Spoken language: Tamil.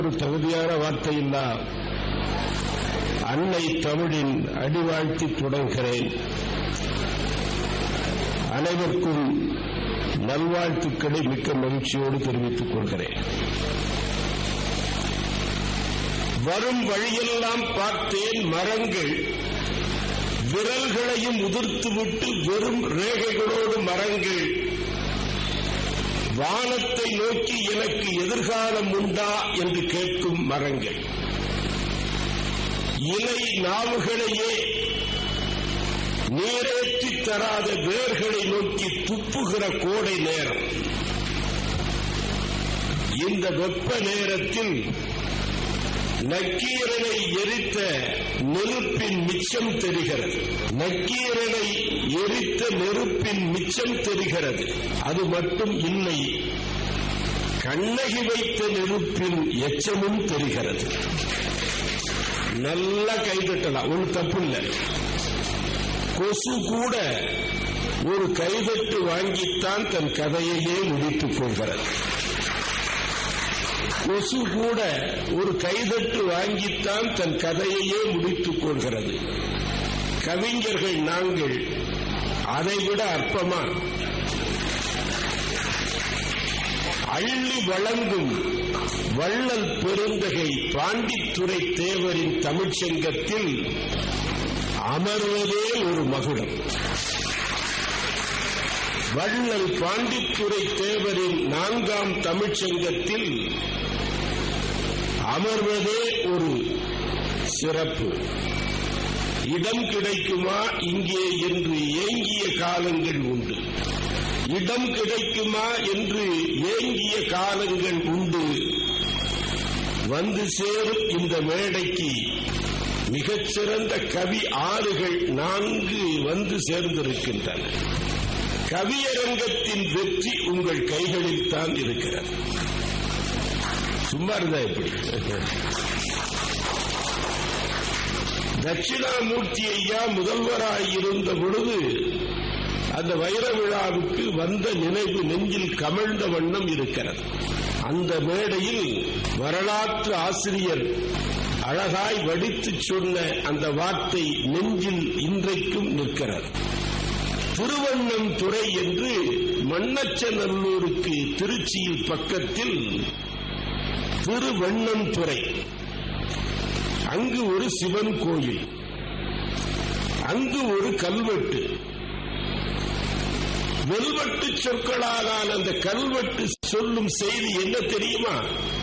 ஒரு தகுதியான வார்த்தையில்லா அன்னை தமிழின் அடிவாழ்த்தி தொடங்குகிறேன் அனைவருக்கும் நல்வாழ்த்துக்களை மிக்க மகிழ்ச்சியோடு தெரிவித்துக் கொள்கிறேன் வரும் வழியெல்லாம் பார்த்தேன் மரங்கள் விரல்களையும் உதிர்த்துவிட்டு வெறும் ரேகைகளோடு மரங்கள் வானத்தை நோக்கி எனக்கு எதிர்காலம் உண்டா என்று கேட்கும் மரங்கள் இலை நாவுகளையே நீரேற்றி தராத வேர்களை நோக்கி துப்புகிற கோடை நேரம் இந்த வெப்ப நேரத்தில் நக்கீரனை எரித்த நெருப்பின் மிச்சம் தெரிகிறது நக்கீரனை எரித்த நெருப்பின் மிச்சம் தெரிகிறது அது மட்டும் இல்லை கண்ணகி வைத்த நெருப்பின் எச்சமும் தெரிகிறது நல்லா கைதட்டலாம் ஒன்று தப்பு இல்லை கொசு கூட ஒரு கைதட்டு வாங்கித்தான் தன் கதையையே முடித்துக் கொள்கிறது கொசு கூட ஒரு கைதட்டு வாங்கித்தான் தன் கதையையே முடித்துக் கொள்கிறது கவிஞர்கள் நாங்கள் அதைவிட அற்பமா அள்ளி வழங்கும் வள்ளல் பெருந்தகை பாண்டித்துறை தேவரின் தமிழ்ச்சங்கத்தில் அமர்வதே ஒரு மகுடம் வள்ளல் பாண்டித்துறை தேவரின் நான்காம் தமிழ்ச்சங்கத்தில் அமர்வதே ஒரு சிறப்பு இடம் கிடைக்குமா இங்கே என்று ஏங்கிய காலங்கள் உண்டு இடம் கிடைக்குமா என்று ஏங்கிய காலங்கள் உண்டு வந்து சேரும் இந்த மேடைக்கு மிகச்சிறந்த கவி ஆறுகள் நான்கு வந்து சேர்ந்திருக்கின்றன கவியரங்கத்தின் வெற்றி உங்கள் கைகளில் தான் இருக்கிறது சும்மா இருந்தா எப்படி தட்சிணாமூர்த்தி ஐயா முதல்வராய் இருந்த பொழுது அந்த வைர விழாவுக்கு வந்த நினைவு நெஞ்சில் கமிழ்ந்த வண்ணம் இருக்கிறது அந்த மேடையில் வரலாற்று ஆசிரியர் அழகாய் வடித்து சொன்ன அந்த வார்த்தை நெஞ்சில் இன்றைக்கும் நிற்கிறது திருவண்ணம் துறை என்று மண்ணச்சநல்லூருக்கு திருச்சியில் பக்கத்தில் திருவண்ணம் துறை அங்கு ஒரு சிவன் கோயில் அங்கு ஒரு கல்வெட்டு வெல்வெட்டு சொற்களால் அந்த கல்வெட்டு சொல்லும் செய்தி என்ன தெரியுமா